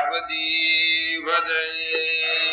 பார்வதி பதையே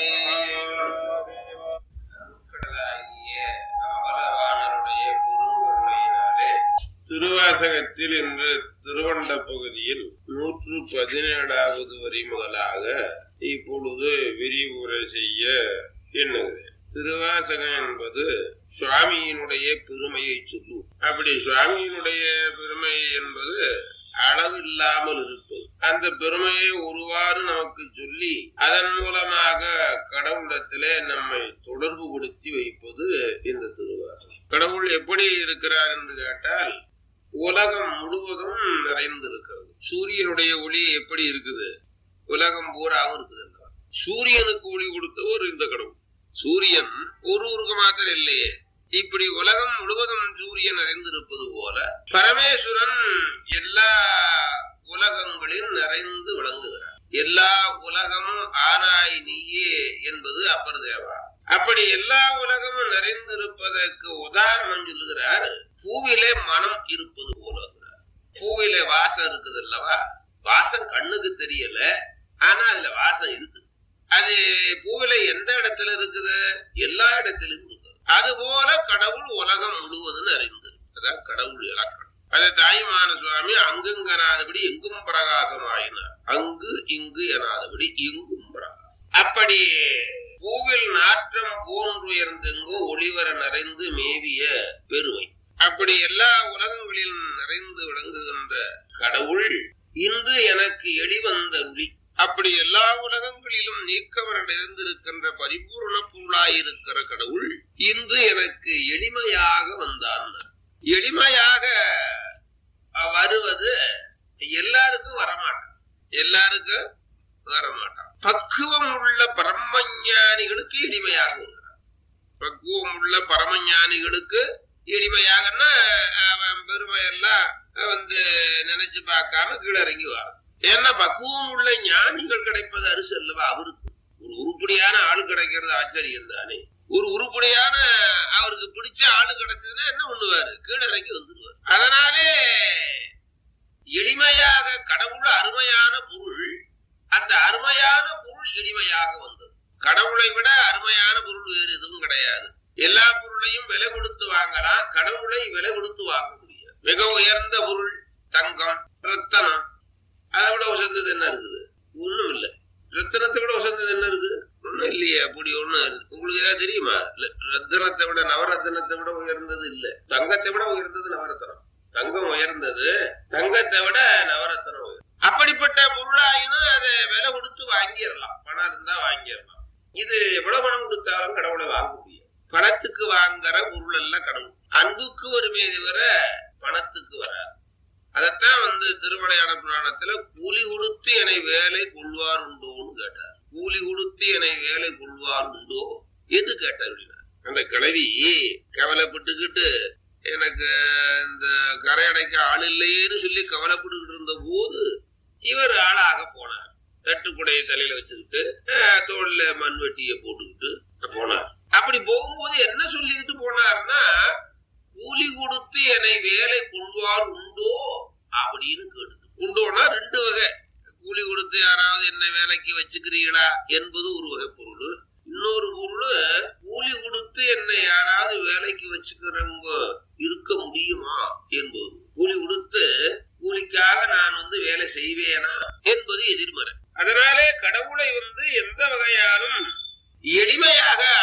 கடலாகிய அம்பலவாணருடைய பெருங்கருணையினாலே திருவாசகத்தில் இன்று திருவண்ட பகுதியில் நூற்று பதினேழாவது வரி முதலாக இப்பொழுது விரிவுரை செய்ய எண்ணுகிறேன் திருவாசகம் என்பது சுவாமியினுடைய பெருமையை சொல்லும் அப்படி சுவாமியினுடைய பெருமை என்பது அளவில்லாமல் இருப்பது அந்த பெருமையை ஒருவாறு நமக்கு சொல்லி அதன் மூலமாக கடவுளத்திலே நம்மை தொடர்பு படுத்தி வைப்பது இந்த திருவாசகம் கடவுள் எப்படி இருக்கிறார் என்று கேட்டால் உலகம் முழுவதும் நிறைந்திருக்கிறது சூரியனுடைய ஒளி எப்படி இருக்குது உலகம் பூராவும் இருக்குது அல்லவா? சூரியனுக்கு ஒளி கொடுத்தவர் இந்த கடவுள் சூரியன் ஒரு ஊருக்கு மாத்திரம் இல்லையே இப்படி உலகம் முழுவதும் சூரியன் நிறைந்திருப்பது போல பரமேஸ்வரன் எல்லா உலகங்களில் நிறைந்து விளங்குகிறார் எல்லா உலகமும் ஆனாய் நீயே என்பது அப்பர் தேவா அப்படி எல்லா உலகமும் நிறைந்திருப்பதற்கு உதாரணம் சொல்லுகிறார் பூவிலே மனம் இருப்பது போல இருக்கிறார். பூவிலே வாசம் இருக்குது அல்லவா வாசம் கண்ணுக்கு தெரியல ஆனா அதுல வாசம் இருக்குது அது பூவில எந்த இடத்துல இருக்குது எல்லா இடத்திலும் இருக்குது அதுபோல கடவுள் உலகம் முழுவதும் அறிந்து அதான் கடவுள் இலக்கணம் அதை தாய்மான சுவாமி அங்குங்கனாதபடி எங்கும் பிரகாசம் ஆயினார் அங்கு இங்கு எனாதபடி எங்கும் பிரகாசம் அப்படி பூவில் நாற்றம் போன்றுயர்ந்தெங்கும் ஒளிவர நிறைந்து மேவிய பெருமை அப்படி எல்லா உலகங்களிலும் நிறைந்து விளங்குகின்ற கடவுள் இன்று எனக்கு எளிவந்த ஒளி அப்படி எல்லா உலகங்களிலும் நீக்கமரடைந்திருக்கின்ற பரிபூர்ண பொருளாயிருக்கிற கடவுள் இன்று எனக்கு எளிமையாக வந்தான் எளிமையாக வருவது எல்லாருக்கும் வரமாட்டான் எல்லாருக்கும் வரமாட்டான் பக்குவம் உள்ள பரமஞானிகளுக்கு எளிமையாக வருகிறான் பக்குவம் உள்ள பரமஞானிகளுக்கு எளிமையாகன்னா அவன் பெருமையெல்லாம் வந்து நினைச்சு பார்க்காம கீழே இறங்கி வரான் ஏன்னா பக்குவம் உள்ள ஞானிகள் கிடைப்பது அரிசி அல்லவா அவருக்கு ஒரு உருப்படியான ஆள் கிடைக்கிறது ஆச்சரியம் தானே ஒரு உருப்படியான அவருக்கு பிடிச்ச ஆளு கிடைச்சதுன்னா என்ன பண்ணுவாரு கீழே இறங்கி வந்துடுவார் அதனாலே எளிமையாக கடவுள் அருமையான பொருள் அந்த அருமையான பொருள் எளிமையாக வந்தது கடவுளை விட அருமையான பொருள் வேறு எதுவும் கிடையாது எல்லா பொருளையும் விலை கொடுத்து வாங்கலாம் கடவுளை விலை கொடுத்து வாங்க முடியாது மிக உயர்ந்த பொருள் தங்கம் ரத்தனம் அதை விட உசந்தது என்ன இருக்குது ஒண்ணும் இல்ல ரத்தனத்தை விட உசந்தது என்ன இருக்கு ஒண்ணும் இல்லையே அப்படி ஒண்ணு உங்களுக்கு ஏதாவது தெரியுமா இல்ல, ரத்தனத்தை விட நவரத்தனத்தை விட உயர்ந்தது இல்ல தங்கத்தை விட உயர்ந்தது நவரத்தனம் தங்கம் உயர்ந்தது தங்கத்தை விட நவரத்தனம் உயர்ந்தது அப்படிப்பட்ட பொருளாயினும் அதை விலை கொடுத்து வாங்கிடலாம் பணம் இருந்தா வாங்கிடலாம் இது எவ்வளவு பணம் கொடுத்தாலும் கடவுளை வாங்க முடியாது பணத்துக்கு வாங்குற பொருள் எல்லாம் கடவுள் அன்புக்கு வருமே தவிர பணத்துக்கு வராது அதத்தான் வந்து திருவிளையாட புராணத்துல கூலி கொடுத்து என்னை வேலை கொள்வார் உண்டோன்னு கேட்டார் கூலி கொடுத்து என்னை வேலை கொள்வார் உண்டோ எது கேட்டார் அப்படின்னா அந்த கிழவி கவலைப்பட்டுக்கிட்டு எனக்கு இந்த கரையடைக்க ஆள் இல்லையேன்னு சொல்லி கவலைப்பட்டுக்கிட்டு இருந்த போது இவர் ஆளாக போனார் தட்டுக்குடையை தலையில வச்சுக்கிட்டு அஹ், தோல்ல மண்வெட்டியை போட்டுக்கிட்டு போனார் அப்படி போகும்போது என்ன சொல்லிக்கிட்டு போனார்னா கூலி கொடுத்து என்னை வேலை கொள்வார் உண்டோ அப்படின்னு கேட்டு உண்டோனா ரெண்டு வகை கூலி கொடுத்து யாராவது என்ன வேலைக்கு வச்சுக்கிறீங்களா என்பது ஒரு வகை பொருள் இன்னொரு பொருள் கூலி கொடுத்து என்னை யாராவது வேலைக்கு வச்சுக்கிறவங்க இருக்க முடியுமா என்பது கூலி கொடுத்து கூலிக்காக நான் வந்து வேலை செய்வேனா என்பது எதிர்மறை அதனாலே கடவுளை வந்து எந்த வகையாலும் எளிமையாக